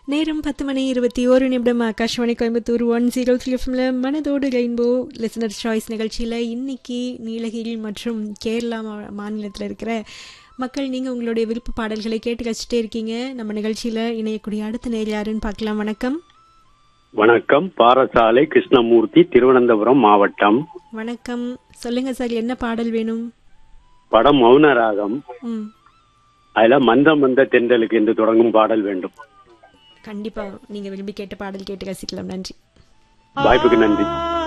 நேரம் பத்து மணி இருபத்தி ஒரு நிமிடம் Akashvani Coimbatore one zero three எஃப்எம்ல மனதோடு ரெயின்போ லிசனர் சாய்ஸ் நிகழ்ச்சியில் இன்னைக்கு நீலகிரி மற்றும் கேரளா மா- மாநிலத்தில் இருக்கிற மக்கள் நீங்கள் உங்களுடைய விருப்ப பாடல்களை கேட்டு ரசிச்சிட்டே இருக்கீங்க நம்ம நிகழ்ச்சியில் இணையக்கூடிய அடுத்த நேர் யாருன்னு பார்க்கலாம் வணக்கம் வணக்கம் பாரசாலை கிருஷ்ணமூர்த்தி திருவனந்தபுரம் மாவட்டம் வணக்கம் சொல்லுங்க சார் என்ன பாடல் வேணும் படம் மௌனராகம் ம் அதுல மந்த மந்த தென்றலுக்கு என்று தொடங்கும் பாடல் வேண்டும் கண்டிப்பாக நீங்கள் விரும்பி கேட்ட பாடல் கேட்டு ரசிக்கலாம் நன்றி வாய்ப்புக்கு நன்றி